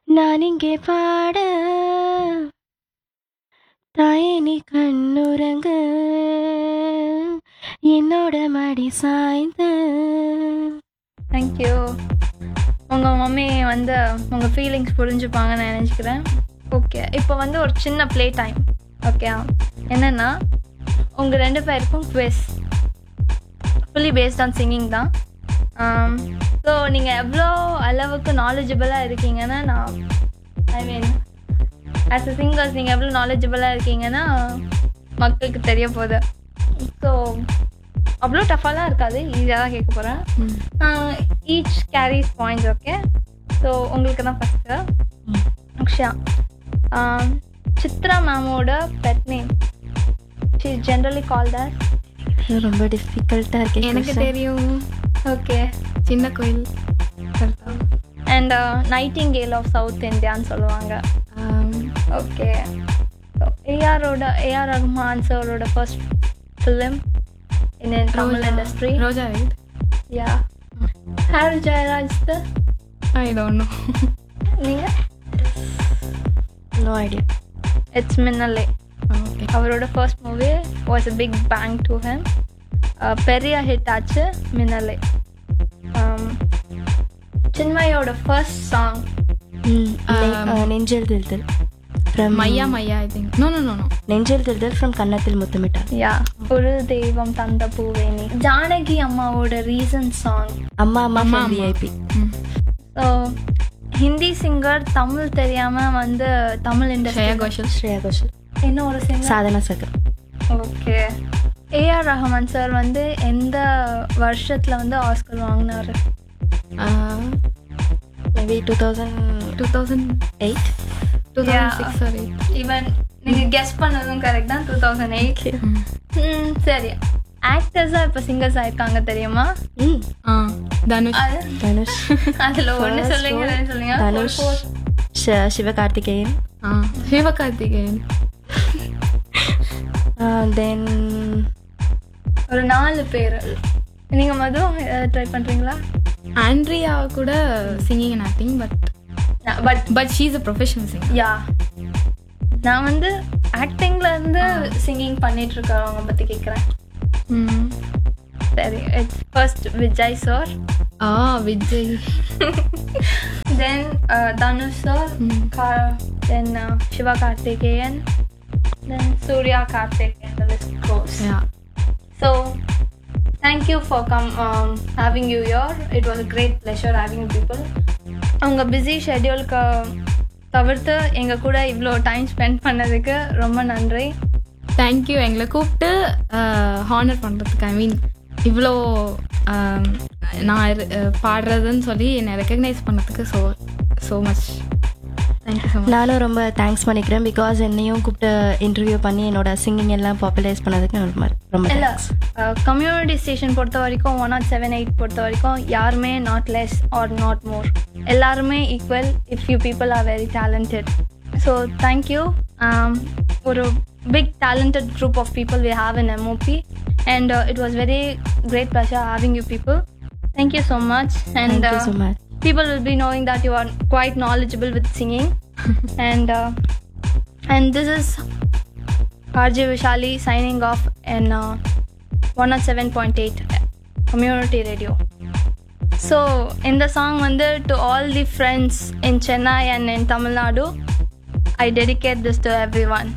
நான் இங்கே பாட தாயே நீ கண்ணுறங்க என்னோட மடி சாய்ந்து தேங்க்யூ உங்கள் மம்மி வந்து உங்கள் ஃபீலிங்ஸ் புரிஞ்சுப்பாங்கன்னு நினச்சிக்கிறேன் ஓகே இப்போ வந்து ஒரு சின்ன ப்ளே டைம் ஓகே என்னென்னா உங்கள் ரெண்டு பேருக்கும் quiz fully based on singing தான் ஸோ நீங்கள் எவ்வளோ அளவுக்கு நாலேஜபிளாக இருக்கீங்கன்னா நான் ஐ மீன் ஆஸ் அ சிங்கர்ஸ் நீங்கள் எவ்வளோ நாலேஜபிளாக இருக்கீங்கன்னா மக்களுக்கு தெரிய போகுது ஸோ அவ்வளோ டஃபாலாம் இருக்காது ஈஸியாக தான் கேட்க போகிறேன் each carries points okay so உங்களுக்கு தான் ஃபஸ்ட்டு அக்ஷயா ஆஹ் சித்ரா மேமோட pet name she generally call that ரொம்ப டிஃபிகல்ட்டாக இருக்கு எனக்கு தெரியும் ஓகே சின்ன கோயில் கரெக்டா அண்ட் நைட்டிங்கேல் ஆஃப் சவுத் இந்தியான்னு சொல்லுவாங்க ஓகே ஏஆரோட ஏஆர் ரஹ்மான் சாரோட first film in Tamil industry Roja right yeah Harris Jayaraj I don't know நீங்கள் no idea it's Minnale okay அவரோட first movie was a big bang to him பெரிய ஹிட் ஆச்சு மின்னலே Um, சின்மயோட ஃபர்ஸ்ட் சாங் நெஞ்சல் தில்தல் from Mayya Mayya I think no no no no நெஞ்சல் தில்தல் from கன்னத்தில் முத்தமிட்டா யா ஒரு தெய்வம் தந்த பூவேணி ஜானகி அம்மாவோட ரீசன் சாங் அம்மா அம்மா அம்மா, ஃப்ரம் அம்மா. VIP so Hindi singer Tamil தெரியாம வந்து தமிழ் ஸ்ரேயா இண்டஸ்ட்ரி கோஷல் ஸ்ரேயா கோஷல் என்ன ஒரு சிங்கர் சாதனா சகர் ஓகே ஏஆர் ரஹ்மான் சார் வந்து எந்த வருஷத்துல வந்து ஆஸ்கர் வாங்கினாரு maybe two thousand two thousand eight two thousand six sorry even நீங்க கெஸ் பண்ணதும் கரெக்ட் தான் டூ தௌசண்ட் எயிட் சரி ஆக்டர்ஸா இப்ப சிங்கர்ஸ் ஆயிருக்காங்க தெரியுமா ம் ஆ தனுஷ் அது தனுஷ் அதுல ஒண்ணு First சொல்லுங்க one, ரெண்டு சொல்லுங்க தனுஷ் Four, ஷ- சிவகார்த்திகேயன் ஆ சிவகார்த்திகேயன் தென் ஒரு நாலு பேர் நீங்க மது ட்ரை பண்றீங்களா ஆண்ட்ரியா கூட singing and acting but but but she is a professional singer yeah நான் வந்து ஆக்டிங்ல இருந்து சிங்கிங் பண்ணிட்டு இருக்கிறவங்க பத்தி கேக்குறேன் சரி இட்ஸ் ஃபர்ஸ்ட் விஜய் சார் ஆ Vijay then Dhanush sir then Siva Karthikeyan then Suriya Karthikeyan the list goes yeah so thank you for come um, having you here it was a great pleasure having you people உங்க பிஸி ஷெட்யூலுக்கு தவிர்த்து எங்க கூட இவ்வளோ டைம் ஸ்பெண்ட் பண்ணதுக்கு ரொம்ப நன்றி தேங்க்யூ எங்களை கூப்பிட்டு ஹானர் பண்ணுறதுக்கு ஐ மீன் இவ்வளோ ஆஹ், நான் இரு- அஹ், பாடுறதுன்னு சொல்லி என்னை ரெக்கக்னைஸ் பண்ணதுக்கு so so much thank you so much நானும் ரொம்ப தேங்க்ஸ் பண்ணிக்கிறேன் பிகாஸ் என்னையும் கூப்பிட்டு இன்டர்வியூ பண்ணி என்னோட சிங்கிங் எல்லாம் பாப்புலரைஸ் பண்ணதுக்கு நான் ரொம்ப ரொம்ப இல்லை thanks. கம்யூனிட்டி ஸ்டேஷன் பொறுத்த வரைக்கும் ஒன் நாட் செவன் எயிட் பொறுத்த வரைக்கும் யாருமே not less or not more எல்லாருமே equal if you people are very talented so thank you ஒரு big talented group of people we have in MOP and it was very great pleasure having you people thank you so much Thank and you so much. people will be knowing that you are quite knowledgeable with singing and uh, and this is RJ Vishali signing off in uh, 107.8 community radio so in the song வந்து to all the friends in Chennai and in Tamil Nadu I dedicate this to everyone